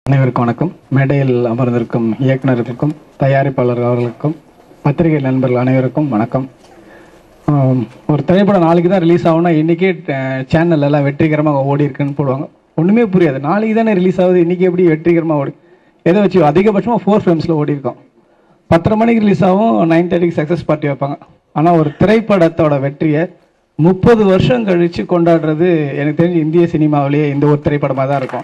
அனைவருக்கும் வணக்கம் மேடையில் அமர்ந்திருக்கும் இயக்குநர்களுக்கும் தயாரிப்பாளர் அவர்களுக்கும் பத்திரிகை நண்பர்கள் அனைவருக்கும் வணக்கம் ஆம், ஒரு திரைப்படம் நாளைக்கு தான் ரிலீஸ் ஆகும்னா இன்றைக்கே சேனல் எல்லாம் வெற்றிகரமாக ஓடி இருக்குன்னு போடுவாங்க ஒன்றுமே புரியாது நாளைக்கு தானே ரிலீஸ் ஆகுது இன்றைக்கி எப்படி வெற்றிகரமாக ஓடி எதை வச்சு அதிகபட்சமாக ஃபோர் ஃபிலிம்ஸில் ஓடி இருக்கோம் பத்தரை மணிக்கு ரிலீஸ் ஆகும் நைன் தேர்ட்டிக்கு சக்ஸஸ் பார்ட்டி வைப்பாங்க ஆனால் ஒரு திரைப்படத்தோட வெற்றியை முப்பது வருஷம் கழித்து கொண்டாடுறது எனக்கு தெரிஞ்சு இந்திய சினிமாவிலேயே இந்த ஒரு திரைப்படமாக தான் இருக்கும்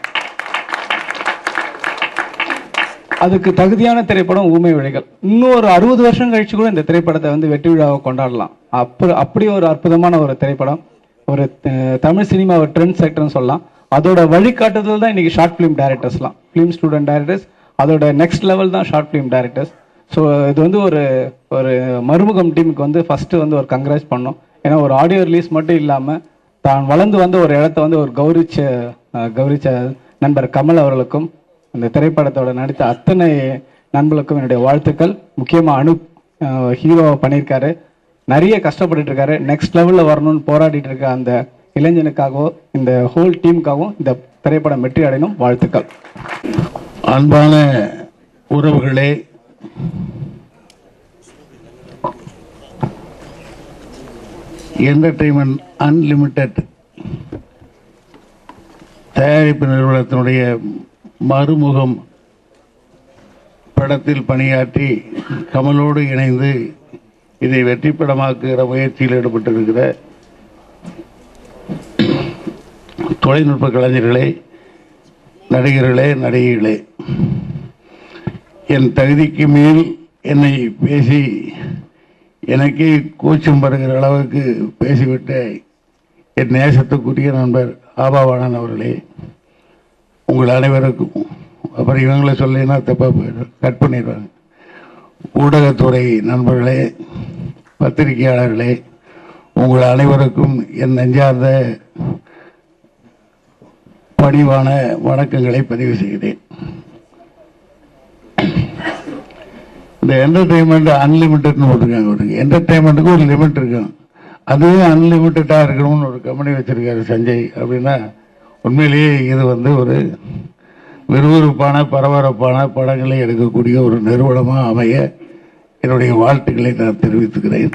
அதுக்கு தகுதியான திரைப்படம் ஊமை விழிகள் இன்னும் ஒரு அறுபது வருஷம் கழிச்சு கூட இந்த திரைப்படத்தை வந்து வெற்றி விழாவை கொண்டாடலாம் அப்படி அப்படி ஒரு அற்புதமான ஒரு திரைப்படம் ஒரு அஹ், தமிழ் சினிமா ஒரு ட்ரெண்ட் செக்டர்னு சொல்லலாம் அதோட வழிகாட்டுதல் தான் இன்னைக்கு ஷார்ட் ஃபிலிம் டைரக்டர்ஸ்லாம் ஃபிலிம் ஸ்டூடெண்ட் டைரக்டர்ஸ் அதோட நெக்ஸ்ட் லெவல் தான் ஷார்ட் ஃபிலிம் டைரக்டர்ஸ் ஸோ இது வந்து ஒரு ஒரு மறுமுகம் டீமுக்கு வந்து ஃபர்ஸ்ட் வந்து ஒரு கங்க்ராஸ் பண்ணோம் ஏன்னா ஒரு ஆடியோ ரிலீஸ் மட்டும் இல்லாமல் தான் வளர்ந்து வந்த ஒரு இடத்த வந்து ஒரு கௌரிச்ச அஹ், கௌரிச்ச நண்பர் கமல் அவர்களுக்கும் இந்த திரைப்படத்தோட நடித்த அத்தனை நண்பர்களுக்கும் என்னுடைய வாழ்த்துக்கள் முக்கியமாக அனு ஹீரோவை பண்ணியிருக்காரு நிறைய கஷ்டப்பட்டுட்டு இருக்காரு நெக்ஸ்ட் லெவலில் வரணும்னு போராடிட்டு இருக்க அந்த இளைஞனுக்காகவும் இந்த ஹோல் டீமுக்காகவும் இந்த திரைப்படம் வெற்றி அடையணும் வாழ்த்துக்கள் அன்பான உறவுகளே என்டர்டைன்மெண்ட் அன்லிமிட்டெட் தயாரிப்பு நிறுவனத்தினுடைய மறுமுகம் படத்தில் பணியாற்றி கமலோடு இணைந்து இதை வெற்றி படமாக்குகிற முயற்சியில் ஈடுபட்டிருக்கிற தொழில்நுட்ப கலைஞர்களே நடிகர்களே நடிகைகளே என் தகுதிக்கு மேல் என்னை பேசி எனக்கே கூச்சம் வருகிற அளவுக்கு பேசிவிட்ட என் நேசத்துக்குரிய நண்பர் ஆபாவாணன் அவர்களே உங்கள் அனைவருக்கும் அப்புறம் இவங்களை சொல்லினா தப்பாக போயிடும் கட் பண்ணிடுவாங்க ஊடகத்துறை நண்பர்களே பத்திரிகையாளர்களே உங்கள் அனைவருக்கும் என் நெஞ்சார்ந்த பணிவான வணக்கங்களை பதிவு செய்கிறேன் இந்த என்டர்டைன்மெண்ட் அன்லிமிட்டட்னு போட்டிருக்காங்க ஒரு என்டர்டைன்மெண்ட்டுக்கு ஒரு லிமிட் இருக்கும் அதுவே அன்லிமிட்டடாக இருக்கணும்னு ஒரு கம்பெனி வச்சிருக்காரு சஞ்சய் அப்படின்னா உண்மையிலேயே இது வந்து ஒரு விறுவிறுப்பான பரபரப்பான படங்களை எடுக்கக்கூடிய ஒரு நிறுவனமாக அமைய என்னுடைய வாழ்த்துக்களை நான் தெரிவித்துக்கிறேன்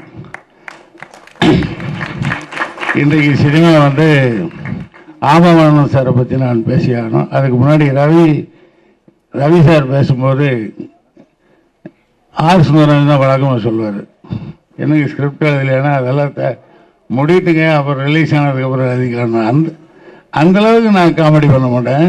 இன்றைக்கு சினிமா வந்து ஆமவானன் சாரை பற்றி நான் பேசியாகணும் அதுக்கு முன்னாடி ரவி ரவி சார் பேசும்போது ஆர் சுந்தரன் தான் வழக்கமாக சொல்லுவார் எனக்கு ஸ்கிரிப்ட் எழுதலைன்னா அதெல்லாம் த முடிட்டுங்க அப்புறம் ரிலீஸ் ஆனதுக்கப்புறம் எழுதிக்கலாம்னு அந்த அந்த அளவுக்கு நான் காமெடி பண்ண மாட்டேன்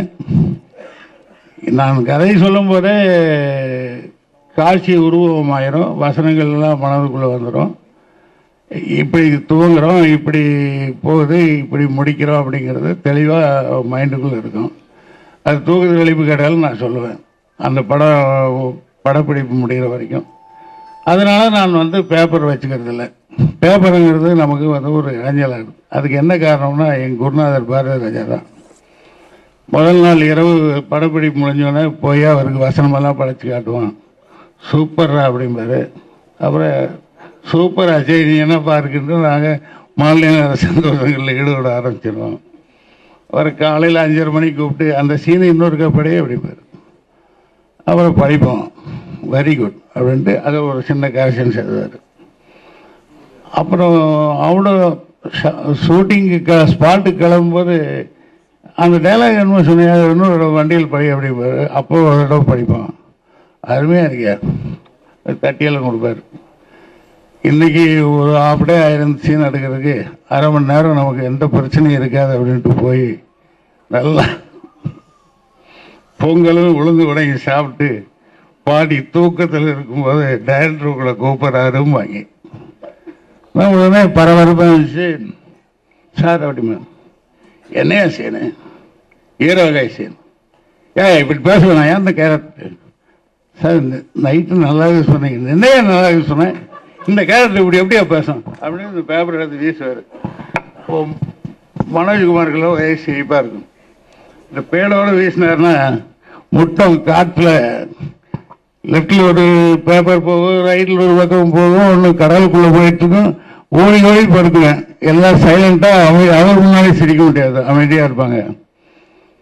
நான் கதை சொல்லும் போதே காட்சி உருவமாயிரும் வசனங்கள் எல்லாம் மனதுக்குள்ளே வந்துடும் இப்படி துவங்குறோம் இப்படி போகுது இப்படி முடிக்கிறோம் அப்படிங்கிறது தெளிவாக மைண்டுக்குள்ளே இருக்கும் அது தூக்குது வெளிப்பு கேட்டாலும் நான் சொல்லுவேன் அந்த படம் படப்பிடிப்பு முடிகிற வரைக்கும் அதனால நான் வந்து பேப்பர் வச்சுக்கிறது இல்லை பேப்பருங்கிறது நமக்கு வந்து ஒரு இளைஞலாக இருக்குது அதுக்கு என்ன காரணம்னா என் குருநாதர் பாரதி ராஜா தான் முதல் நாள் இரவு படப்பிடிப்பு முடிஞ்சோடனே போய் அவருக்கு வசனமெல்லாம் படைச்சு காட்டுவான் சூப்பர்ரா அப்படிம்பாரு அப்புறம் சூப்பர் அஜய் நீ என்னப்பா இருக்குன்னு நாங்கள் மாநில நேர சந்தோஷங்களில் ஈடுபட ஆரம்பிச்சிடுவோம் அவர் காலையில் அஞ்சரை மணிக்கு கூப்பிட்டு அந்த சீனை இன்னொரு கப்படையே அப்படிம்பாரு அப்புறம் படிப்போம் வெரி குட் அப்படின்ட்டு அதை ஒரு சின்ன கரெக்ஷன்ஸ் எழுதுவார் அப்புறம் அவ்வளோ ஷூட்டிங்கு க ஸ்பாட்டுக்கு கிளம்பும்போது அந்த டைலாக் என்னமோ சொன்னீங்க அது இன்னொரு வண்டியில் படி அப்படிம்பாரு அப்போ ஒரு தடவை படிப்போம் அருமையாக இருக்கியா தட்டியெல்லாம் கொடுப்பாரு இன்னைக்கு ஒரு ஹாஃப் டே ஆயிரம் சீன் எடுக்கிறதுக்கு அரை மணி நேரம் நமக்கு எந்த பிரச்சனையும் இருக்காது அப்படின்ட்டு போய் நல்லா பொங்கலும் உளுந்து உடங்கி சாப்பிட்டு பாடி தூக்கத்தில் இருக்கும்போது டைரக்டர் உங்களை கூப்பிட்றாரும் வாங்கி நான் உடனே பரபரப்பாக இருந்துச்சு சார் அப்படிமா என்னையா செய்யணும் ஹீரோகாய் செய்யணும் ஏன் இப்படி பேசுவேன் ஏன் இந்த கேரக்டர் சார் இந்த நைட்டு நல்லாவே சொன்னீங்க என்னையா நல்லாவே சொன்னேன் இந்த கேரக்டர் இப்படி எப்படியா பேசும் அப்படின்னு இந்த பேப்பர் எடுத்து வீசுவார் இப்போ மனோஜ்குமாருக்குள்ள வயசு சிரிப்பாக இருக்கும் இந்த பேடோட வீசினாருன்னா முட்டம் காட்டில் லெஃப்டில் ஒரு பேப்பர் போகும் ரைட்டில் ஒரு பக்கம் போகும் ஒன்று கடலுக்குள்ளே போயிட்டு இருக்கும் ஓடி ஓடி படுக்குவேன் எல்லாம் சைலண்ட்டாக அமை அவர் முன்னாடி சிரிக்க முடியாது அமைதியாக இருப்பாங்க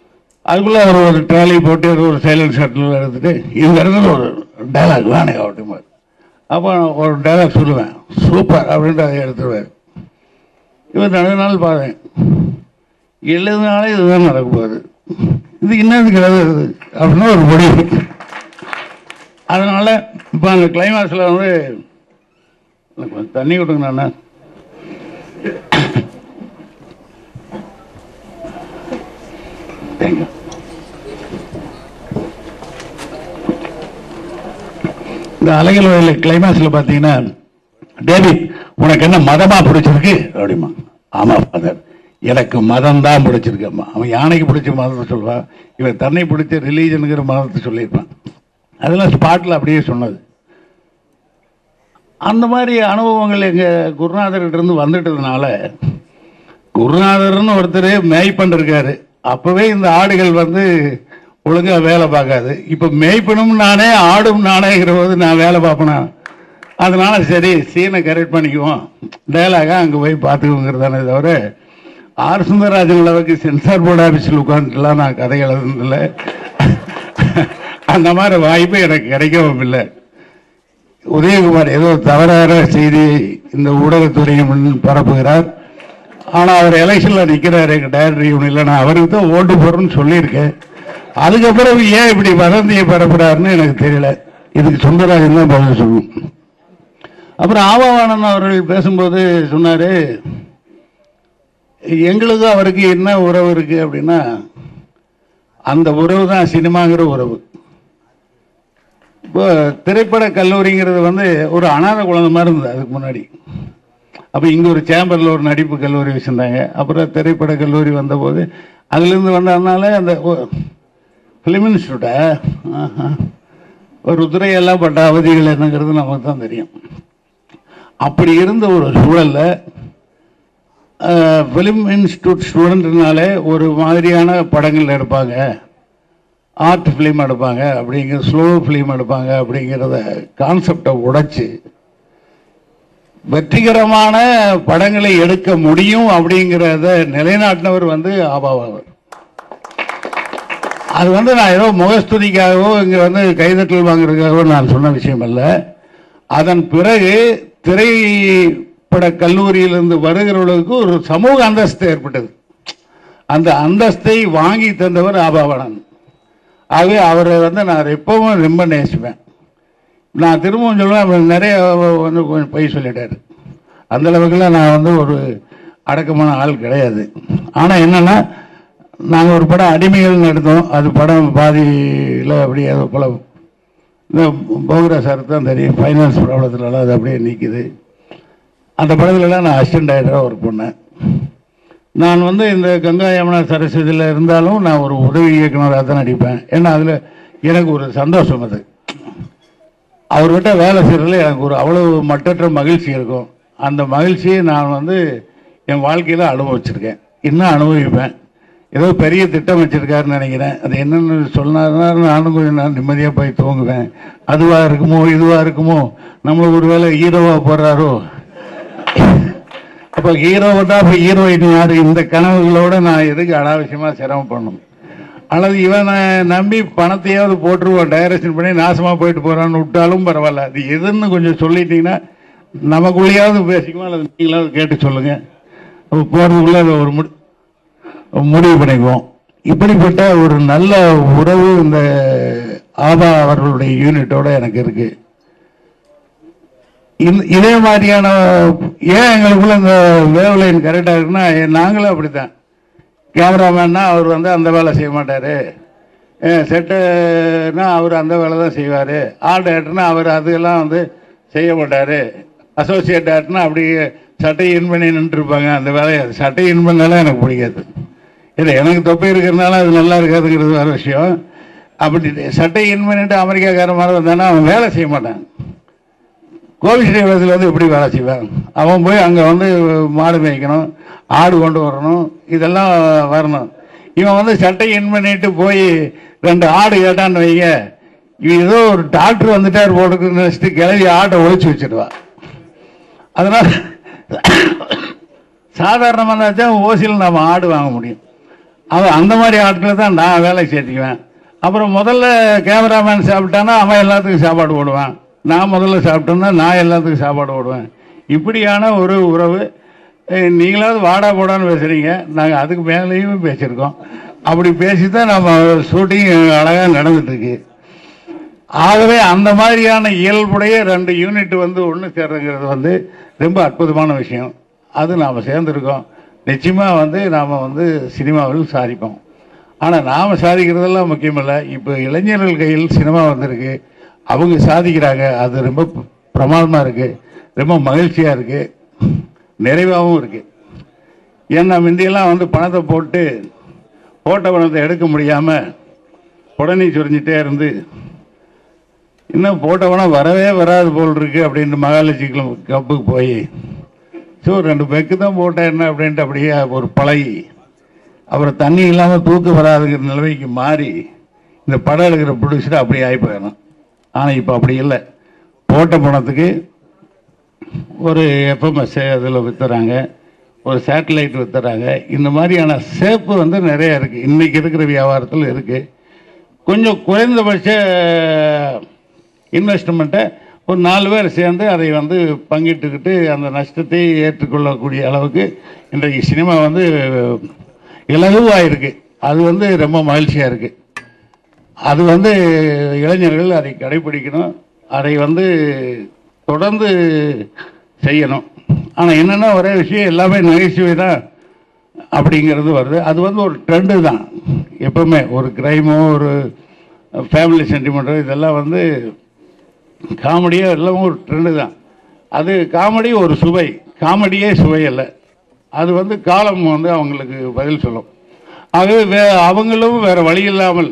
அதுக்குள்ள அவர் ஒரு ட்ராலி போட்டு அது ஒரு சைலண்ட் ஷட்டில் எடுத்துட்டு இந்த இடத்துல ஒரு டைலாக் வேணே அப்படிமா அப்போ நான் ஒரு டைலாக் சொல்லுவேன் சூப்பர் அப்படின்ட்டு அதை எடுத்துருவார் இவன் ரெண்டு நாள் பார்த்தேன் எழுதுனாலே இதுதான் நடக்க போகுது இது என்னது எழுதுறது அப்படின்னு ஒரு முடிவு அதனால இப்போ அந்த கிளைமாக்ஸில் வந்து எனக்கு கொஞ்சம் தண்ணி விட்டுங்க அண்ணா தேங்க்யூ இந்த அலைகள் வயலில் கிளைமாக்ஸில் பார்த்தீங்கன்னா டேவிட் உனக்கு என்ன மதமா பிடிச்சிருக்கு அப்படிமா ஆமா ஃபாதர் எனக்கு மதம் தான் பிடிச்சிருக்கம்மா அவன் யானைக்கு பிடிச்ச மதத்தை சொல்லுவான் இவன் தன்னை பிடிச்ச ரிலீஜனுங்கிற மதத்தை சொல்லியிருப்பான் அதெல்லாம் ஸ்பாட்டில் அப்படியே சொன்னது அந்த மாதிரி அனுபவங்கள் எங்கள் குருநாதர்கிட்ட இருந்து வந்துட்டதுனால குருநாதர்னு ஒருத்தர் மேய்ப்பன் இருக்காரு அப்பவே இந்த ஆடுகள் வந்து ஒழுங்கா வேலை பார்க்காது இப்ப மேய்ப்பனும் நானே ஆடும் நானேங்கிற போது நான் வேலை பார்ப்பேனா அதனால சரி சீனை கரெக்ட் பண்ணிக்குவோம் டயலாகா அங்க போய் பார்த்துக்குங்கிறதானே தவிர ஆர் சுந்தரராஜன் அளவுக்கு சென்சார் போர்டு ஆஃபீஸில் உட்காந்துட்டுலாம் நான் கதை எழுதுனதில்லை அந்த மாதிரி வாய்ப்பு எனக்கு கிடைக்கவும் இல்லை உதயகுமார் ஏதோ தவறான செய்தி இந்த ஊடகத்துறையின் முன் பரப்புகிறார் ஆனா அவர் எலெக்ஷன்ல நிக்கிறாரு எங்க டைரக்டர் யூனியன்ல நான் அவருக்கு தான் ஓட்டு போறேன்னு சொல்லியிருக்கேன் அதுக்கப்புறம் ஏன் இப்படி வதந்தியை பரப்புறாருன்னு எனக்கு தெரியல இதுக்கு சுந்தரராஜன் தான் பதில் சொல்லணும் அப்புறம் ஆவாவானன் அவர்கள் பேசும்போது சொன்னாரு எங்களுக்கும் அவருக்கு என்ன உறவு இருக்கு அப்படின்னா அந்த உறவு தான் சினிமாங்கிற உறவு இப்போ திரைப்பட கல்லூரிங்கிறது வந்து ஒரு அனாதை குழந்தை மாதிரி இருந்தது அதுக்கு முன்னாடி அப்போ இங்கே ஒரு சேம்பரில் ஒரு நடிப்பு கல்லூரி வச்சுருந்தாங்க அப்புறம் திரைப்பட கல்லூரி வந்தபோது அதுலேருந்து வந்ததுனால அந்த ஃபிலிம் இன்ஸ்டியூட்டா ஆஹா. ஒரு ருத்ரையெல்லாம் பட்ட அவதிகள் என்னங்கிறது நமக்கு தான் தெரியும் அப்படி இருந்த ஒரு சூழலில் ஃபிலிம் இன்ஸ்டியூட் ஸ்டூடெண்ட்னாலே ஒரு மாதிரியான படங்கள் எடுப்பாங்க ஆர்ட் ஃபிலிம் எடுப்பாங்க அப்படிங்கிற ஸ்லோ ஃபிலிம் எடுப்பாங்க அப்படிங்கிறத கான்செப்டை உடைச்சு வெற்றிகரமான படங்களை எடுக்க முடியும் அப்படிங்கிறத நிலைநாட்டினவர் வந்து ஆபாவாவர் அது வந்து நான் ஏதோ முகஸ்துதிக்காகவோ இங்க வந்து கைதட்டல் வாங்குறதுக்காகவோ நான் சொன்ன விஷயம் அல்ல அதன் பிறகு திரைப்பட கல்லூரியிலிருந்து வருகிறவர்களுக்கு ஒரு சமூக அந்தஸ்து ஏற்பட்டது அந்த அந்தஸ்தை வாங்கி தந்தவர் ஆபாவனன் ஆகவே அவரை வந்து நான் எப்பவும் ரொம்ப நேசிப்பேன் நான் திரும்பவும் சொல்லுவேன் அவர் நிறைய வந்து கொஞ்சம் பொய் சொல்லிட்டாரு அந்த அளவுக்குலாம் நான் வந்து ஒரு அடக்கமான ஆள் கிடையாது ஆனால் என்னன்னா நாங்கள் ஒரு படம் அடிமைகள் எடுத்தோம் அது படம் பாதியில் அப்படியே அது பல இந்த போகிரா சார் தான் தெரியும் ஃபைனான்ஸ் ப்ராப்ளத்துலலாம் அது அப்படியே நிற்குது அந்த படத்துலலாம் நான் அசிஸ்டன்ட் டைரக்டராக ஒர்க் பண்ணேன் நான் வந்து இந்த கங்கா யமுனா சரஸ்வதியில் இருந்தாலும் நான் ஒரு உதவி இயக்குனராக தான் நடிப்பேன் ஏன்னா அதில் எனக்கு ஒரு சந்தோஷம் அது அவர்கிட்ட வேலை செய்கிறதுல எனக்கு ஒரு அவ்வளவு மட்டற்ற மகிழ்ச்சி இருக்கும் அந்த மகிழ்ச்சியை நான் வந்து என் வாழ்க்கையில் அனுபவிச்சிருக்கேன் இன்னும் அனுபவிப்பேன் ஏதோ பெரிய திட்டம் வச்சிருக்காருன்னு நினைக்கிறேன் அது என்னன்னு சொன்னாருன்னா நானும் கொஞ்சம் நேரம் நிம்மதியாக போய் தூங்குவேன் அதுவாக இருக்குமோ இதுவாக இருக்குமோ நம்ம ஒருவேளை ஹீரோவாக போடுறாரோ அப்போ ஹீரோவை தான் இப்போ ஹீரோயின் யாரு இந்த கனவுகளோட நான் எதுக்கு அனாவசியமாக சிரமப்படணும் அல்லது இவனை நம்பி பணத்தையாவது போட்டுருவோம் டைரக்ஷன் பண்ணி நாசமாக போயிட்டு போறான்னு விட்டாலும் பரவாயில்ல அது எதுன்னு கொஞ்சம் சொல்லிட்டீங்கன்னா நமக்குள்ளேயாவது பேசிக்குவோம் அல்லது நீங்களாவது கேட்டு சொல்லுங்க அப்போ போகிறதுக்குள்ள அதை ஒரு முடி முடிவு பண்ணிக்குவோம் இப்படிப்பட்ட ஒரு நல்ல உறவு இந்த ஆபா அவர்களுடைய யூனிட்டோட எனக்கு இருக்கு இந்த- இதே மாதிரியான ஏன் எங்களுக்குள்ள இந்த வேவ் லைன் கரெக்டாக இருக்குன்னா ஏ- நாங்களும் அப்படித்தான் கேமராமேன்னா அவர் வந்து அந்த வேலை செய்ய மாட்டார் செட்டுனா அவர் அந்த வேலை தான் செய்வார் ஆர்ட் டேரக்டர்னா அவர் அதெல்லாம் வந்து செய்ய மாட்டார் அசோசியேட் டேரக்டர்னா அப்படி சட்டை இன் பண்ணி நின்றுருப்பாங்க அந்த வேலையை சட்டை இன் பண்ணாலும் எனக்கு பிடிக்காது இல்லை எனக்கு தொப்பை இருக்கிறதுனால அது நல்லா இருக்காதுங்கிறது வேறு விஷயம் அப்படி சட்டை இன் பண்ணிட்டு அமெரிக்காக்கார மாதிரி வந்தானா அவன் வேலை செய்ய மாட்டான் கோவிஸ்ரீவரத்தில் வந்து எப்படி வேலை செய்வான் அவன் போய் அங்கே வந்து மாடு மேய்க்கணும் ஆடு கொண்டு வரணும் இதெல்லாம் வரணும் இவன் வந்து சட்டை இன் பண்ணிட்டு போய் ரெண்டு ஆடு கேட்டான்னு வைங்க இவன் ஏதோ ஒரு டாக்டர் வந்துட்டார் போட்டுக்கு நினச்சிட்டு கிளவி ஆட்டை ஒழிச்சு வச்சிடுவான் அதனால சாதாரணமாக தான் ஓசியில் நம்ம ஆடு வாங்க முடியும் அவன் அந்த மாதிரி ஆட்களை தான் நான் வேலை சேர்த்துக்குவேன் அப்புறம் முதல்ல கேமராமேன் சாப்பிட்டானா அவன் எல்லாத்துக்கும் சாப்பாடு போடுவான் நான் முதல்ல சாப்பிட்டேன்னா நான் எல்லாத்துக்கும் சாப்பாடு போடுவேன் இப்படியான ஒரு உறவு அஹ், நீங்களாவது வாடா போடான்னு பேசுறீங்க நாங்கள் அதுக்கு மேலேயும் பேசியிருக்கோம் அப்படி பேசி தான் நம்ம ஷூட்டிங் அழகாக நடந்துட்டு இருக்கு ஆகவே அந்த மாதிரியான இயல்புடைய ரெண்டு யூனிட் வந்து ஒன்று சேர்றங்கிறது வந்து ரொம்ப அற்புதமான விஷயம் அது நாம் சேர்ந்துருக்கோம் நிச்சயமாக வந்து நாம் வந்து சினிமாவில் சாதிப்போம் ஆனால் நாம் சாதிக்கிறதெல்லாம் முக்கியமில்லை இப்போ இளைஞர்கள் கையில் சினிமா வந்திருக்கு அவங்க சாதிக்கிறாங்க அது ரொம்ப பிரமாதமாக இருக்குது ரொம்ப மகிழ்ச்சியாக இருக்குது நிறைவாகவும் இருக்குது ஏன்னா முந்தியெல்லாம் வந்து பணத்தை போட்டு போட்ட பணத்தை எடுக்க முடியாமல் உடனே சொரிஞ்சிட்டே இருந்து இன்னும் போட்டவனா வரவே வராது போல் இருக்கு அப்படின்ட்டு மகாலட்சுமி கப்புக்கு போய் ஸோ ரெண்டு பெக்கு தான் போட்டேன் என்ன அப்படின்ட்டு அப்படியே ஒரு பழகி அப்புறம் தண்ணி இல்லாமல் தூக்க வராதுங்கிற நிலைமைக்கு மாறி இந்த படம் எடுக்கிற ப்ரொடியூசர் அப்படியே ஆகி போயிடணும் ஆனால் இப்போ அப்படி இல்லை போட்ட பணத்துக்கு ஒரு எஃப்எம்எஸ் அதில் விற்றுறாங்க ஒரு சேட்டலைட் விற்றுறாங்க இந்த மாதிரியான சேப்பு வந்து நிறைய இருக்குது இன்றைக்கி இருக்கிற வியாபாரத்தில் இருக்குது கொஞ்சம் குறைந்தபட்ச இன்வெஸ்ட்மெண்ட்டை ஒரு நாலு பேர் சேர்ந்து அதை வந்து பங்கிட்டுக்கிட்டு அந்த நஷ்டத்தை ஏற்றுக்கொள்ளக்கூடிய அளவுக்கு இன்றைக்கு சினிமா வந்து இலகுவாக இருக்கு அது வந்து ரொம்ப மகிழ்ச்சியாக இருக்குது அது வந்து இளைஞர்கள் அதை கடைபிடிக்கணும் அதை வந்து தொடர்ந்து செய்யணும் ஆனால் என்னென்னா ஒரே விஷயம் எல்லாமே நகைச்சுவை தான் அப்படிங்கிறது வருது அது வந்து ஒரு ட்ரெண்டு தான் எப்பவுமே ஒரு கிரைமோ ஒரு ஃபேமிலி சென்டிமெண்ட்டோ இதெல்லாம் வந்து காமெடியோ எல்லாமே ஒரு ட்ரெண்டு தான் அது காமெடி ஒரு சுவை காமெடியே சுவை அல்ல அது வந்து காலம் வந்து அவங்களுக்கு பதில் சொல்லும் ஆகவே வே அவங்களும் வேற வழி இல்லாமல்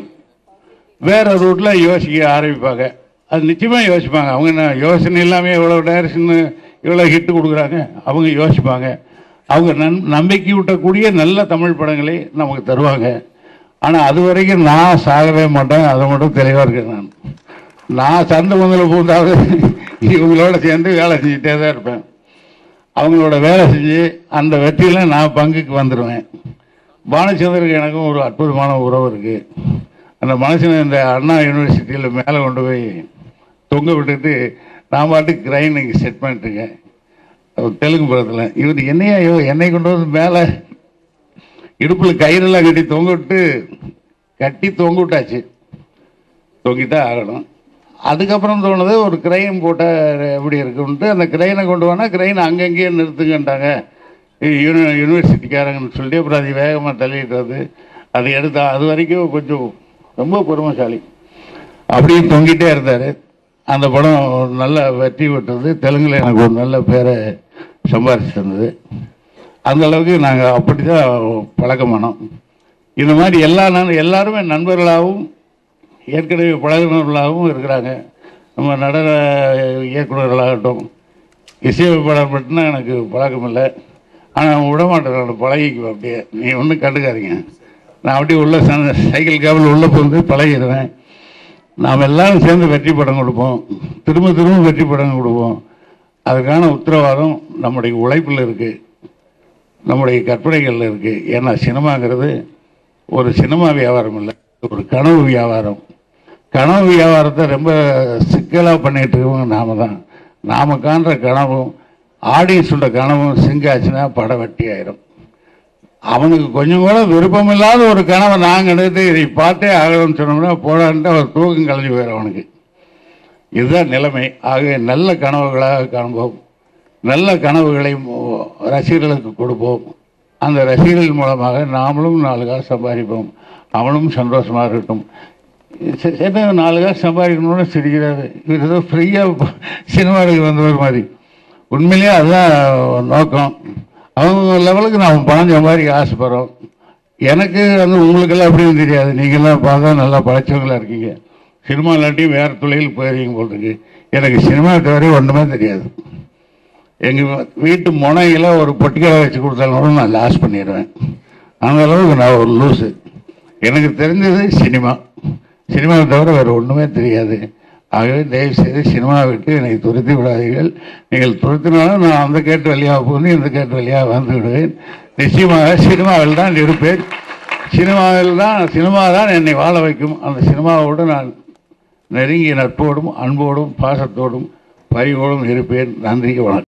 வேற ரூட்ல யோசிக்க ஆரம்பிப்பாங்க அது நிச்சயமா யோசிப்பாங்க அவங்க என்ன யோசனை இல்லாமல் இவ்வளோ டைரக்ஷன் இவ்வளோ ஹிட் கொடுக்குறாங்க அவங்க யோசிப்பாங்க அவங்க நன் நம்பிக்கை ஊட்டக்கூடிய நல்ல தமிழ் படங்களை நமக்கு தருவாங்க ஆனால் அது வரைக்கும் நான் சாகவே மாட்டேன் அதை மட்டும் தெளிவாக இருக்கேன் நான் நான் சந்தை முதல்ல பூந்தாவது இவங்களோட சேர்ந்து வேலை செஞ்சுட்டே தான் இருப்பேன் அவங்களோட வேலை செஞ்சு அந்த வெற்றியில நான் பங்குக்கு வந்துடுவேன் பாலச்சந்தருக்கு எனக்கும் ஒரு அற்புதமான உறவு இருக்கு அந்த மனுஷனை இந்த அண்ணா யூனிவர்சிட்டியில் மேலே கொண்டு போய் தொங்க விட்டுட்டு நான் பாட்டுக்கு கிரைன் இங்கே செட் பண்ணிட்டுருக்கேன் அவர் தெலுங்கு படத்தில் இவர் என்னையா ஐயோ என்னை கொண்டு வந்து மேலே இடுப்பில் கயிறெல்லாம் கட்டி தொங்க விட்டு கட்டி தொங்க விட்டாச்சு தொங்கித்தான் ஆகணும் அதுக்கப்புறம் தோணுது ஒரு கிரைன் போட்ட எப்படி இருக்குன்ட்டு அந்த கிரைனை கொண்டு போனால் கிரைன் அங்கங்கேயே நிறுத்துங்கன்ட்டாங்க யூனி யூனிவர்சிட்டிக்காரங்கன்னு சொல்லி அப்புறம் அது வேகமாக தள்ளிட்டு வந்து அதை எடுத்தா அது வரைக்கும் கொஞ்சம் ரொம்ப பொறுமைசாலி அப்படியே தொங்கிட்டே இருந்தார் அந்த படம் நல்ல வெற்றி பெற்றது தெலுங்குல எனக்கு ஒரு நல்ல பேரை சம்பாரிச்சு தந்தது அந்த அளவுக்கு நாங்கள் அப்படி தான் பழக்கமானோம் இந்த மாதிரி எல்லா நண் எல்லாருமே நண்பர்களாகவும் ஏற்கனவே பழகினவர்களாகவும் இருக்கிறாங்க நம்ம நடன இயக்குநர்களாகட்டும் இசையமைப்பாளர் மட்டும்தான் எனக்கு பழக்கம் இல்லை ஆனால் அவன் விட மாட்டேன் நான் பழகிக்குவேன் அப்படியே நீ ஒன்றும் கண்டுக்காதீங்க நான் அப்படியே உள்ள ச- சைக்கிள் கேபிள் உள்ளே புகுந்து பழகிடுவேன் நாம் எல்லாரும் சேர்ந்து வெற்றி படம் கொடுப்போம் திரும்ப திரும்ப வெற்றி படம் கொடுப்போம் அதுக்கான உத்தரவாதம் நம்முடைய உழைப்பில் இருக்குது நம்முடைய கற்பனைகளில் இருக்குது ஏன்னா சினிமாங்கிறது ஒரு சினிமா வியாபாரம் இல்லை ஒரு கனவு வியாபாரம் கனவு வியாபாரத்தை ரொம்ப சிக்கலாக பண்ணிட்டு இருக்கவங்க நாம தான் நாம காண்ற கனவும் ஆடியன்ஸோட கனவும் சிங்காச்சுன்னா படம் வெட்டி ஆயிரும் அவனுக்கு கொஞ்சம் கூட விருப்பம் இல்லாத ஒரு கனவை நாங்கள் எடுத்து இதை பார்த்தே ஆகணும்னு சொன்னோம்னா போடான்ட்டு அவர் தூக்கம் கலைஞ்சு போயிடும் அவனுக்கு இதுதான் நிலைமை ஆகவே நல்ல கனவுகளாக காண்போம் நல்ல கனவுகளை மு- ரசிகர்களுக்கு கொடுப்போம் அந்த ரசிகர்கள் மூலமாக நாமளும் நாலு காசு சம்பாதிப்போம் அவனும் சந்தோஷமாக இருக்கட்டும் சரி, என்ன நாலு காசு சம்பாதிக்கணும்னு சிரிக்கிறாரு இவர் ஏதோ ஃப்ரீயாக சினிமாவுக்கு வந்தவர் மாதிரி உண்மையிலேயே அதுதான் நோக்கம் அவங்க லெவலுக்கு நாம் பணம் சம்பாதிக்க ஆசைப்படுறோம் எனக்கு வந்து உங்களுக்கெல்லாம் எப்படின்னு தெரியாது நீங்கள்லாம் பார்த்தா நல்லா படைச்சவங்களா இருக்கீங்க சினிமா இல்லாட்டியும் வேறு தொழில் போயிருக்கீங்க போல் இருக்கு எனக்கு சினிமா தவிர ஒன்றுமே தெரியாது எங்கள் வீட்டு முனையில் ஒரு பொட்டிக்கடை வச்சு கொடுத்தாலும் கூட நான் லாஸ் பண்ணிடுவேன் அந்த அளவுக்கு நான் ஒரு லூஸு எனக்கு தெரிஞ்சது சினிமா சினிமாவை தவிர வேறு ஒன்றுமே தெரியாது ஆகவே தயவு செய்து சினிமாவை விட்டு என்னை துரத்தி விடாதீர்கள் நீங்கள் துரத்தினாலும் நான் அந்த கேட்டு வழியாக போகணும் இந்த கேட்டு வழியாக வந்து விடுவேன் நிச்சயமாக சினிமாவில் தான் இருப்பேன் சினிமாவில் தான் சினிமா தான் என்னை வாழ வைக்கும் அந்த சினிமாவோடு நான் நெருங்கிய நட்போடும் அன்போடும் பாசத்தோடும் பரிவோடும் இருப்பேன் நன்றி வணக்கம்